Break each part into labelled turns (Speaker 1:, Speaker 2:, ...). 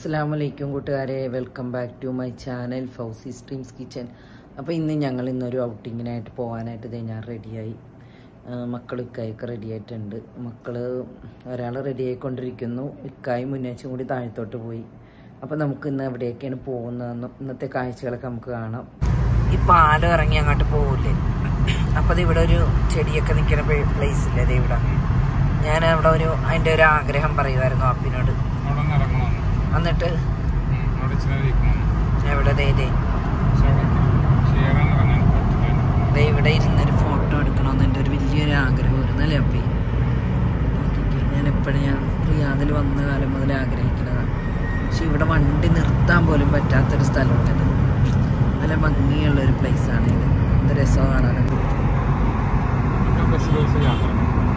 Speaker 1: അസ്സാം വലൈക്കും കൂട്ടുകാരെ welcome back to my channel Fousi streams kitchen അപ്പോൾ ഇന്ന് ഞങ്ങൾ ഇന്നൊരു ഔട്ടിങ്ങിനായിട്ട് പോകാനായിട്ട് ഇതേ ഞാൻ റെഡിയായി മക്കൾ ഇക്കായൊക്കെ റെഡി ആയിട്ടുണ്ട് മക്കൾ ഒരാൾ റെഡി ആയിക്കൊണ്ടിരിക്കുന്നു ഇക്കായും മുന്നേച്ചും കൂടി താഴത്തോട്ട് പോയി അപ്പോൾ നമുക്ക് ഇന്ന് എവിടെയൊക്കെയാണ് പോകുന്നതെന്നും ഇന്നത്തെ കാഴ്ചകളൊക്കെ നമുക്ക് കാണാം ഈ പാലം ഇറങ്ങി അങ്ങോട്ട് പോകില്ലേ അപ്പോൾ അത് ഇവിടെ ഒരു ചെടിയൊക്കെ നിൽക്കുന്ന പ്ലേസ് ഇല്ലേ ദേ ഇവിടെ ഞാൻ അവിടെ ഒരു അതിൻ്റെ ഒരു ആഗ്രഹം പറയുമായിരുന്നു അപ്പിനോട്
Speaker 2: അവിടെ നിന്ന് ഇറങ്ങണമെന്ന്
Speaker 1: എന്നിട്ട്
Speaker 2: ഉം, അവിടെ ഇച്ചിരി ഇരിക്കണമെന്ന്
Speaker 1: എവിടെ ദേ ദേ
Speaker 2: പക്ഷെ അവിടെ ഷെയറാൻ ഇറങ്ങാൻ പറ്റില്ല
Speaker 1: ദേ ഇവിടെ ഇരുന്നൊരു ഫോട്ടോ എടുക്കണമെന്ന് എൻ്റെ ഒരു വലിയൊരു ആഗ്രഹമായിരുന്നു അല്ലേ അപ്പി നോക്കിക്കേ ഞാൻ എപ്പോഴും ഞാൻ റിയാദിൽ വന്ന കാലം മുതൽ ആഗ്രഹിക്കുന്നതാണ് പക്ഷെ ഇവിടെ വണ്ടി നിർത്താൻ പോലും പറ്റാത്തൊരു സ്ഥലമുണ്ടത് നല്ല ഭംഗിയുള്ള ഒരു പ്ലേസാണ് ഇത് എന്ത് രസമാണ് കാണാനൊക്കെ
Speaker 2: പിന്നെ ബസ്സിൽ വെച്ച് യാത്ര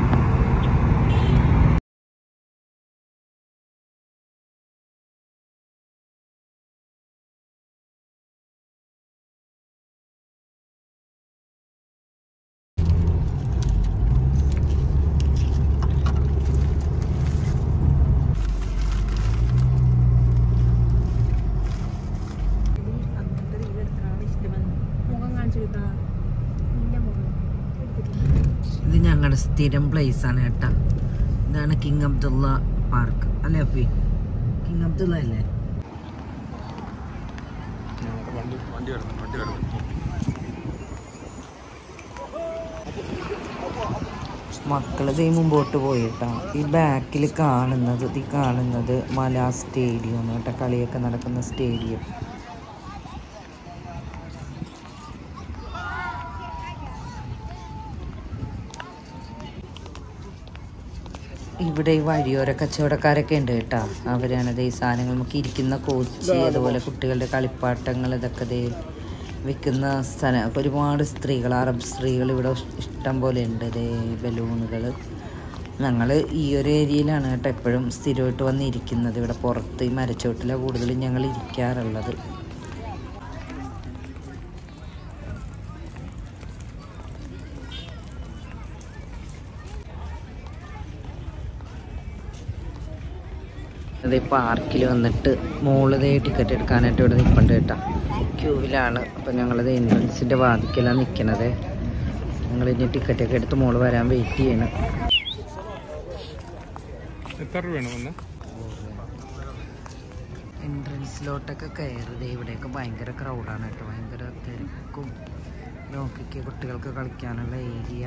Speaker 3: മുഖം കാണിച്ചു കിട്ടാ നിന്റെ മുഖം
Speaker 1: ഇത് ഞങ്ങളുടെ സ്ഥിരം പ്ലേസ് ആണ് കേട്ടോ ഇതാണ് കിങ് അബ്ദുള്ള പാർക്ക് അല്ലേ അപ്പി കിങ് അബ്ദുള്ള അല്ലേ
Speaker 2: ഞങ്ങൾക്ക് വണ്ടി വണ്ടി വരുന്നു വണ്ടി വരുന്നു
Speaker 1: മക്കളത് ഈ മുമ്പോട്ട് പോയിട്ടാ ഈ ബാക്കിൽ കാണുന്നത് ഈ കാണുന്നത് മല സ്റ്റേഡിയം കേട്ടോ കളിയൊക്കെ നടക്കുന്ന സ്റ്റേഡിയം ഇവിടെ ഈ വഴിയോര കച്ചവടക്കാരൊക്കെ ഉണ്ട് കേട്ടോ അവരാണത് ഈ സാധനങ്ങൾ നമുക്ക് ഇരിക്കുന്ന കോച്ച് അതുപോലെ കുട്ടികളുടെ കളിപ്പാട്ടങ്ങൾ ഇതൊക്കെ ദേ വിൽക്കുന്ന സ്ഥലം ഒരുപാട് സ്ത്രീകൾ അറബ് സ്ത്രീകൾ ഇവിടെ ഇഷ്ടം പോലെ ഉണ്ട് ദേ ബലൂണുകൾ ഞങ്ങൾ ഈ ഒരു ഏരിയയിലാണ് കേട്ടോ എപ്പോഴും സ്ഥിരമായിട്ട് വന്നിരിക്കുന്നത് ഇവിടെ പുറത്ത് ഈ മരച്ചോട്ടിലാണ് കൂടുതലും ഞങ്ങൾ ഇരിക്കാറുള്ളത് അതേ പാർക്കിൽ വന്നിട്ട് മോളിതേ ടിക്കറ്റ് എടുക്കാനായിട്ട് ഇവിടെ നിൽപ്പുണ്ട് കേട്ടോ ക്യൂവിലാണ് അപ്പം ഞങ്ങളത് എൻട്രൻസിൻ്റെ വാതിക്കലാണ് നിൽക്കണത് ഞങ്ങൾ ഇനി ടിക്കറ്റൊക്കെ എടുത്ത് മോള് വരാൻ വെയിറ്റ് ചെയ്യണം
Speaker 2: എത്ര രൂപയാണ് വന്ന്
Speaker 1: എൻട്രൻസിലോട്ടൊക്കെ കയറുത് ഇവിടെയൊക്കെ ഭയങ്കര ക്രൗഡാണ് കേട്ടോ ഭയങ്കര തിരക്കും നോക്കിക്ക് കുട്ടികൾക്ക് കളിക്കാനുള്ള ഏരിയ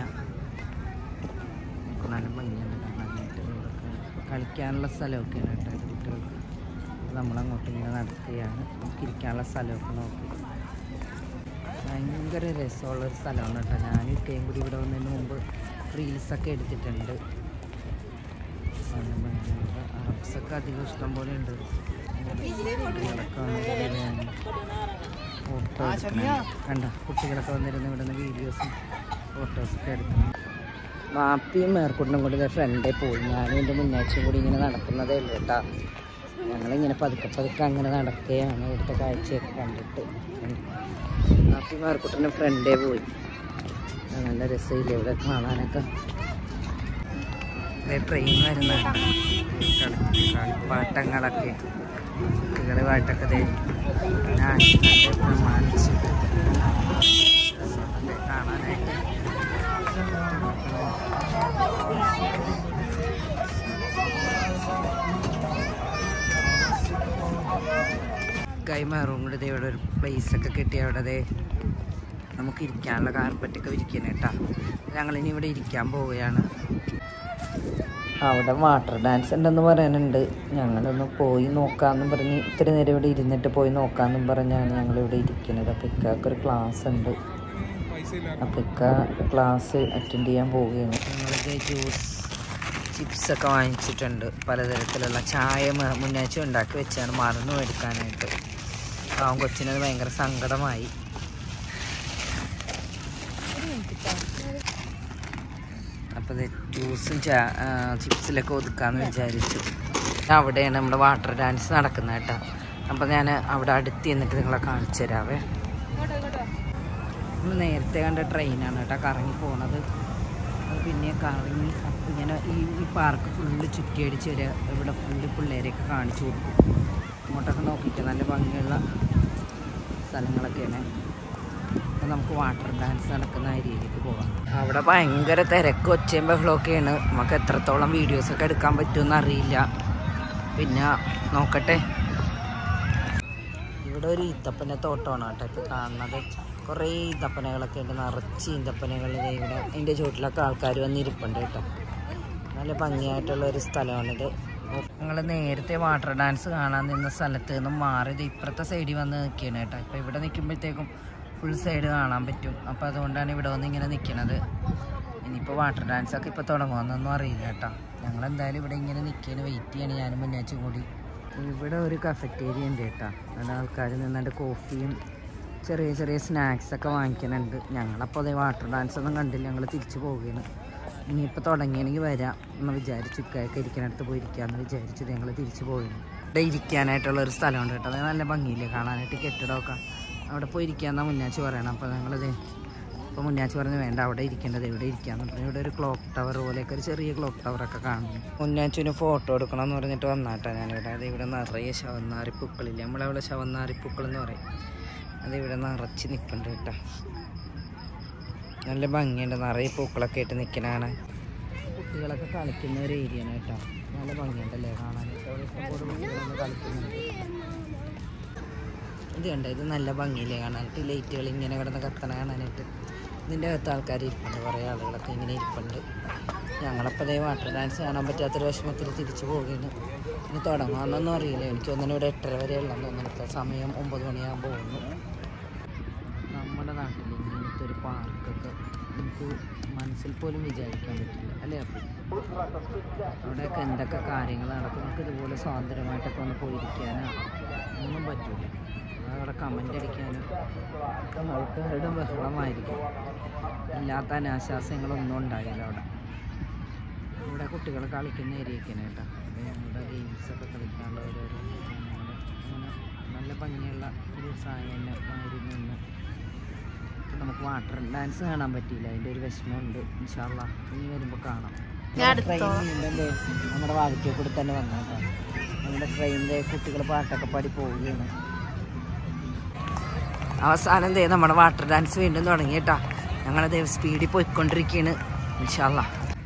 Speaker 1: നല്ല ഭംഗിയുണ്ട് കാണാനായിട്ട് ഇവിടെയൊക്കെ കളിക്കാനുള്ള സ്ഥലമൊക്കെയാണ് കേട്ടോ ഇത് കുട്ടികൾക്ക് നമ്മളങ്ങോട്ട് ഇങ്ങനെ നടത്തുകയാണ് നമുക്ക് ഇരിക്കാനുള്ള സ്ഥലമൊക്കെ നോക്കി ഭയങ്കര രസമുള്ളൊരു സ്ഥലമാണ് കേട്ടോ ഞാനും ഇക്കയും കൂടി ഇവിടെ വന്നതിന് മുമ്പ് റീൽസൊക്കെ എടുത്തിട്ടുണ്ട് നല്ല ഭംഗിയുണ്ട് അറബ്സൊക്കെ അധികം ഇഷ്ടം പോലെ ഉണ്ട് ഫോട്ടോ കണ്ട കുട്ടികളൊക്കെ വന്നിരുന്ന് ഇവിടെ നിന്ന് വീഡിയോസും ഫോട്ടോസൊക്കെ എടുക്കുന്നു വാപ്പിയും മേർക്കുട്ടിനും കൂടി ഫ്രണ്ടേ പോയി ഞാനും എൻ്റെ മുന്നാഴ്ചയും കൂടി ഇങ്ങനെ നടക്കുന്നതേ ഉള്ളൂ കേട്ടോ ഞങ്ങളിങ്ങനെ പതുക്കെ പതുക്കെ അങ്ങനെ നടക്കുകയാണ് ഇവിടുത്തെ കാഴ്ചയൊക്കെ കണ്ടിട്ട് വാപ്പി മേർക്കുട്ടിൻ്റെ ഫ്രണ്ടേ പോയി ആ, നല്ല രസമില്ല ഇവിടെ കാണാനൊക്കെ ട്രെയിൻ വരുന്നുണ്ട് കളി കളിപ്പാട്ടങ്ങളൊക്കെ കുട്ടികളെ പാട്ടൊക്കെ ദേ നാശനത്തെ പ്രമാണിച്ചിട്ട് രസമുണ്ട് കാണാനായിട്ട് കൈമാറും കൂടി ദേ ഇവിടെ ഒരു പ്ലേസ് ഒക്കെ കിട്ടി അവിടെ ദേ നമുക്ക് ഇരിക്കാനുള്ള കാർപ്പറ്റൊക്കെ വിരിക്കണം കേട്ടോ ഞങ്ങളിനി ഇവിടെ ഇരിക്കാൻ പോവുകയാണ് അവിടെ വാട്ടർ ഡാൻസ് ഉണ്ടെന്ന് പറയാനുണ്ട് ഞങ്ങളൊന്ന് പോയി നോക്കാമെന്നും പറഞ്ഞ് ഇത്തിരി നേരം ഇവിടെ ഇരുന്നിട്ട് പോയി നോക്കാമെന്നും പറഞ്ഞാണ് ഞങ്ങളിവിടെ ഇരിക്കുന്നത് അപ്പോൾ ഇക്കാക്കൊരു ക്ലാസ് ഉണ്ട്
Speaker 2: പൈസ ഇല്ല
Speaker 1: അപ്പോൾ ഇക്ക ക്ലാസ് അറ്റൻഡ് ചെയ്യാൻ പോവുകയാണ് ഞങ്ങൾക്ക് ജ്യൂസ് ചിപ്സൊക്കെ വാങ്ങിച്ചിട്ടുണ്ട് പലതരത്തിലുള്ള ചായ മ- മുന്നാഴ്ച ഉണ്ടാക്കി വെച്ചാണ് മറന്നു എടുക്കാനായിട്ട് പാവം കൊച്ചിനത് ഭയങ്കര സങ്കടമായി അപ്പോൾ ഇത് ജ്യൂസും ചാ- ആ, ചിപ്സിലൊക്കെ ഒതുക്കാന്ന് വിചാരിച്ചു അവിടെയാണ് നമ്മുടെ വാട്ടർ ഡാൻസ് നടക്കുന്നത് കേട്ടോ അപ്പോൾ ഞാൻ അവിടെ അടുത്ത് എന്നിട്ട് നിങ്ങളെ കാണിച്ചു തരാവേ നമ്മൾ നേരത്തെ കണ്ട ട്രെയിനാണ് കേട്ടോ കറങ്ങി പോണത് അത് പിന്നെ കറങ്ങി അപ്പം ഇങ്ങനെ ഈ ഈ പാർക്ക് ഫുള്ള് ചുറ്റിയടിച്ച് വരിക ഇവിടെ ഫുള്ള് പിള്ളേരെയൊക്കെ കാണിച്ചു കൊടുക്കും ഏരിയയൊക്കെ നല്ല ഭംഗിയുള്ള സ്ഥലങ്ങളൊക്കെയാണ് അപ്പോൾ നമുക്ക് വാട്ടർ ഡാൻസ് നടക്കുന്ന ഏരിയയിലേക്ക് പോകാം അവിടെ ഭയങ്കര തിരക്ക് ഒച്ചയും ബഹളമൊക്കെയാണ് നമുക്ക് എത്രത്തോളം വീഡിയോസൊക്കെ എടുക്കാൻ പറ്റുമെന്ന് അറിയില്ല പിന്നെ നോക്കട്ടെ ഇവിടെ ഒരു ഈത്തപ്പന തോട്ടമാണ് കേട്ടോ ഇപ്പോൾ കാണുന്നത് കുറേ ഈത്തപ്പനകളൊക്കെ ഉണ്ട് നിറച്ച് ഈന്തപ്പനകൾ ദേ ഇവിടെ അതിൻ്റെ ചുവട്ടിലൊക്കെ ആൾക്കാർ വന്നിരിപ്പുണ്ട് കേട്ടോ നല്ല ഭംഗിയായിട്ടുള്ള ഒരു സ്ഥലമാണിത് ഞങ്ങൾ നേരത്തെ വാട്ടർ ഡാൻസ് കാണാൻ നിന്ന സ്ഥലത്ത് നിന്നും മാറി ഇത് ഇപ്പുറത്തെ സൈഡിൽ വന്ന് നിൽക്കുകയാണ് കേട്ടോ ഇപ്പോൾ ഇവിടെ നിൽക്കുമ്പോഴത്തേക്കും ഫുൾ സൈഡ് കാണാൻ പറ്റും അപ്പോൾ അതുകൊണ്ടാണ് ഇവിടെ വന്ന് ഇങ്ങനെ നിൽക്കുന്നത് ഇനിയിപ്പോൾ വാട്ടർ ഡാൻസ് ഒക്കെ ഇപ്പോൾ തുടങ്ങുമെന്നൊന്നും അറിയില്ല കേട്ടോ ഞങ്ങൾ എന്തായാലും ഇവിടെ ഇങ്ങനെ നിൽക്കുകയാണ് വെയിറ്റ് ചെയ്യാണ് ഞാനും മുന്നാച്ചും കൂടി ഇവിടെ ഒരു കഫറ്റേരിയ ഉണ്ട് കേട്ടോ അവിടെ ആൾക്കാർ നിന്നിട്ട് കോഫിയും ചെറിയ ചെറിയ സ്നാക്സ് ഒക്കെ വാങ്ങിക്കുന്നുണ്ട് ഞങ്ങളപ്പോൾ അതേ വാട്ടർ ഡാൻസ് ഒന്നും കണ്ടില്ല ഞങ്ങൾ തിരിച്ചു പോവുകയാണ് ഇനിയിപ്പോൾ തുടങ്ങിയെങ്കിൽ വരാം എന്ന് വിചാരിച്ചു ഇക്കായൊക്കെ ഇരിക്കുന്നിടത്ത് പോയി ഇരിക്കാമെന്ന് വിചാരിച്ചു ഞങ്ങൾ തിരിച്ചു പോയിരുന്നു ഇവിടെ ഇരിക്കാനായിട്ടുള്ള ഒരു സ്ഥലമുണ്ട് കേട്ടോ അത് നല്ല ഭംഗിയില്ലേ കാണാനായിട്ട് കെട്ടിടമൊക്കെ അവിടെ പോയി ഇരിക്കാമെന്നാണ് മുന്നാച്ചി പറയണം അപ്പോൾ ഞങ്ങളത് അപ്പോൾ മുന്നാച്ചി പറഞ്ഞ് വേണ്ട അവിടെ ഇരിക്കേണ്ടത് ഇവിടെ ഇരിക്കാന്ന് പറഞ്ഞു ഇവിടെ ഒരു ക്ലോക്ക് ടവർ പോലെയൊക്കെ ഒരു ചെറിയ ക്ലോക്ക് ടവറൊക്കെ കാണുന്നു മുന്നാച്ചിന് ഫോട്ടോ എടുക്കണം എന്ന് പറഞ്ഞിട്ട് വന്നാട്ടോ ഞാനിവിടെ അത് ഇവിടെ നിറയെ ശവന്നാറി പൂക്കളില്ലേ നമ്മളവിടെ ശവന്നാറി പൂക്കൾ എന്ന് പറയും അതിവിടെ നിറച്ച് നിൽക്കുന്നുണ്ട് കേട്ടോ നല്ല ഭംഗിയുണ്ട് നിറയെ പൂക്കളൊക്കെ ആയിട്ട് നിൽക്കണാണ് കുട്ടികളൊക്കെ കളിക്കുന്ന ഒരു ഏരിയയാണ് കേട്ടോ നല്ല ഭംഗിയുണ്ടല്ലേ കാണാനായിട്ട് അവിടെ ഇഷ്ടംപോലെ കുട്ടികളൊക്കെ കളിക്കുന്നുണ്ട് ഇത് കണ്ടോ ഇത് നല്ല ഭംഗിയില്ലേ കാണാനായിട്ട് ലൈറ്റുകൾ ഇങ്ങനെ കിടന്ന് കത്തണ കാണാനായിട്ട് ഇതിൻ്റെ അകത്ത് ആൾക്കാർ ഇരിപ്പുണ്ട് കുറേ ആളുകളൊക്കെ ഇങ്ങനെ ഇരിപ്പുണ്ട് ഞങ്ങളപ്പോൾ അതേ വാട്ടർ ഡാൻസ് കാണാൻ പറ്റാത്തൊരു വിഷമത്തിൽ തിരിച്ചു പോവുകയാണ് ഇനി തുടങ്ങാമെന്നൊന്നും അറിയില്ല എനിക്ക് തോന്നുന്നു ഇവിടെ എട്ടര വരെ ഉള്ളതെന്ന് തോന്നുന്നു ഇപ്പോൾ സമയം ഒമ്പത് മണിയാകുമ്പോൾ പോകുന്നു നമ്മുടെ നാട്ടിൽ ഇങ്ങനത്തെ ഒരു പാർക്കൊക്കെ നമുക്ക് മനസ്സിൽ പോലും വിചാരിക്കാൻ പറ്റില്ല അല്ലേ അപ്പം അവിടെയൊക്കെ എന്തൊക്കെ കാര്യങ്ങൾ നടക്കും നമുക്ക് ഇതുപോലെ സ്വാതന്ത്ര്യമായിട്ടൊക്കെ ഒന്ന് പോയിരിക്കാനോ ഒന്നും പറ്റില്ല അവിടെ കമൻ്റ് അടിക്കാനും ഒക്കെ ആൾക്കാരുടെ ബഹളമായിരിക്കും ഇല്ലാത്ത അനാശാസ്യങ്ങളൊന്നും ഉണ്ടാകില്ല അവിടെ ഇവിടെ കുട്ടികൾ കളിക്കുന്ന ഏരിയക്കാണ് കേട്ടോ ഇവിടെ ഗെയിംസൊക്കെ കളിക്കാനുള്ള ഓരോരോ സാധനങ്ങൾ അങ്ങനെ നല്ല ഭംഗിയുള്ള ഒരു സായനമായിരുന്നു ഇന്ന് ഇപ്പൊ നമുക്ക് വാട്ടർ ഡാൻസ് കാണാൻ പറ്റിയില്ല അതിൻ്റെ ഒരു വിഷമമുണ്ട് ഇൻഷാല്ല ഇനി വരുമ്പോൾ കാണാം ട്രെയിനിലല്ലേ നമ്മുടെ വാതിക്കൽ കൂടി തന്നെ വന്നേട്ടോ നമ്മുടെ ട്രെയിനിലെ കുട്ടികൾ പാട്ടൊക്കെ പാടി പോവുകയാണ് അവസാനം ദേ നമ്മുടെ വാട്ടർ ഡാൻസ് വീണ്ടും തുടങ്ങി കേട്ടാ ഞങ്ങളത് സ്പീഡിൽ പോയിക്കൊണ്ടിരിക്കുകയാണ് ഇൻഷാല്ല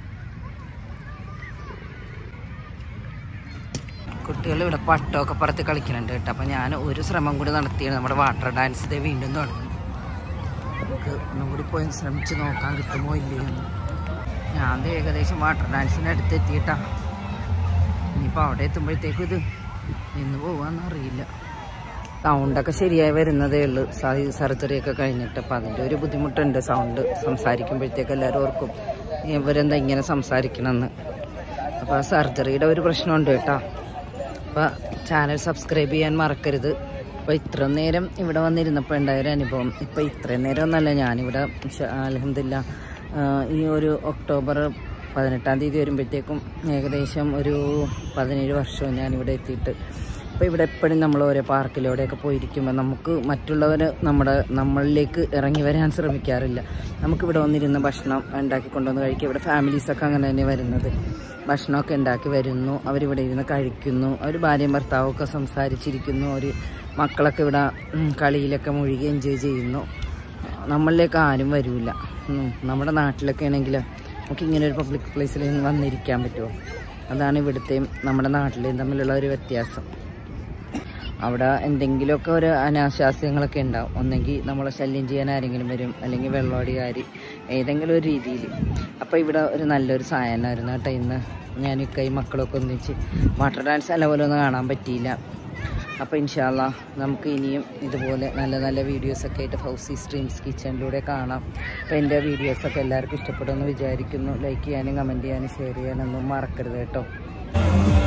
Speaker 1: കുട്ടികൾ ഇവിടെ പട്ടമൊക്കെ പറത്ത് കളിക്കുന്നുണ്ട് കേട്ടോ അപ്പം ഞാൻ ഒരു ശ്രമം കൂടി നടത്തിയാണ് നമ്മുടെ വാട്ടർ ഡാൻസ് ഇതേ വീണ്ടും തുടങ്ങി നമുക്ക് ഒന്നും കൂടി പോയി ശ്രമിച്ച് നോക്കാൻ കിട്ടുമോ ഇല്ലയോ എന്ന് ഞാൻ ദേ ഏകദേശം വാട്ടർ ഡാൻസിൻ്റെ അടുത്ത് എത്തിയിട്ടാ ഇനിയിപ്പോൾ അവിടെ എത്തുമ്പോഴത്തേക്കും ഇത് നിന്ന് പോവാന്ന് അറിയില്ല സൗണ്ടൊക്കെ ശരിയായി വരുന്നതേ ഉള്ളൂ സർജറി ഒക്കെ കഴിഞ്ഞിട്ട് അപ്പം അതിൻ്റെ ഒരു ബുദ്ധിമുട്ടുണ്ട് സൗണ്ട് സംസാരിക്കുമ്പോഴത്തേക്ക് എല്ലാവരും ഓർക്കും ഇവരെന്താ ഇങ്ങനെ സംസാരിക്കണമെന്ന് അപ്പോൾ ആ സർജറിയുടെ ഒരു പ്രശ്നമുണ്ട് കേട്ടോ അപ്പോൾ ചാനൽ സബ്സ്ക്രൈബ് ചെയ്യാൻ മറക്കരുത് അപ്പോൾ ഇത്ര നേരം ഇവിടെ വന്നിരുന്നപ്പോൾ ഉണ്ടായൊരു അനുഭവം ഇപ്പോൾ ഇത്രയും നേരം ഒന്നല്ല ഞാനിവിടെ അലഹമില്ല ഈ ഒരു ഒക്ടോബർ പതിനെട്ടാം തീയതി വരുമ്പോഴത്തേക്കും ഏകദേശം ഒരു പതിനേഴ് വർഷവും ഞാനിവിടെ എത്തിയിട്ട് അപ്പോൾ ഇവിടെ എപ്പോഴും നമ്മൾ ഓരോ പാർക്കിലൂടെയൊക്കെ പോയിരിക്കുമ്പോൾ നമുക്ക് മറ്റുള്ളവർ നമ്മുടെ നമ്മളിലേക്ക് ഇറങ്ങി വരാൻ ശ്രമിക്കാറില്ല നമുക്കിവിടെ വന്നിരുന്ന ഭക്ഷണം ഉണ്ടാക്കി കൊണ്ടുവന്ന് കഴിക്കുക ഇവിടെ ഫാമിലീസൊക്കെ അങ്ങനെ തന്നെ വരുന്നത് ഭക്ഷണമൊക്കെ ഉണ്ടാക്കി വരുന്നു അവരിവിടെ ഇരുന്ന് കഴിക്കുന്നു അവർ ഭാര്യയും ഭർത്താവും ഒക്കെ സംസാരിച്ചിരിക്കുന്നു അവർ മക്കളൊക്കെ ഇവിടെ ഉം, കളിയിലൊക്കെ മുഴുകി എൻജോയ് ചെയ്യുന്നു നമ്മളിലേക്ക് ആരും വരില്ല നമ്മുടെ നാട്ടിലൊക്കെ ആണെങ്കിൽ നമുക്ക് ഇങ്ങനെ ഒരു പബ്ലിക് പ്ലേസിൽ വന്നിരിക്കാൻ പറ്റുമോ അതാണ് ഇവിടുത്തെയും നമ്മുടെ നാട്ടിലെയും തമ്മിലുള്ള ഒരു വ്യത്യാസം അവിടെ എന്തെങ്കിലുമൊക്കെ ഒരു അനാശാസ്യങ്ങളൊക്കെ ഉണ്ടാവും ഒന്നെങ്കിൽ നമ്മളെ ശല്യം ചെയ്യാൻ ആരെങ്കിലും വരും അല്ലെങ്കിൽ വെള്ളോടികാരി ഏതെങ്കിലും ഒരു രീതിയിൽ അപ്പോൾ ഇവിടെ ഒരു നല്ലൊരു സായനമായിരുന്നു കേട്ടോ ഇന്ന് ഞാനൊക്കെ ഈ മക്കളൊക്കെ ഒന്നിച്ച് വാട്ടർ ഡാൻസ് അല്ല പോലെ ഒന്നും കാണാൻ പറ്റിയില്ല അപ്പോൾ ഇൻഷാല്ല നമുക്ക് ഇനിയും ഇതുപോലെ നല്ല നല്ല വീഡിയോസൊക്കെ ആയിട്ട് ഫൗസി സ്ട്രീംസ് കിച്ചണിലൂടെ കാണാം അപ്പോൾ എൻ്റെ വീഡിയോസൊക്കെ എല്ലാവർക്കും ഇഷ്ടപ്പെടുമെന്ന് വിചാരിക്കുന്നു ലൈക്ക് ചെയ്യാനും കമൻറ്റ് ചെയ്യാനും ഷെയർ ചെയ്യാനൊന്നും മറക്കരുത് കേട്ടോ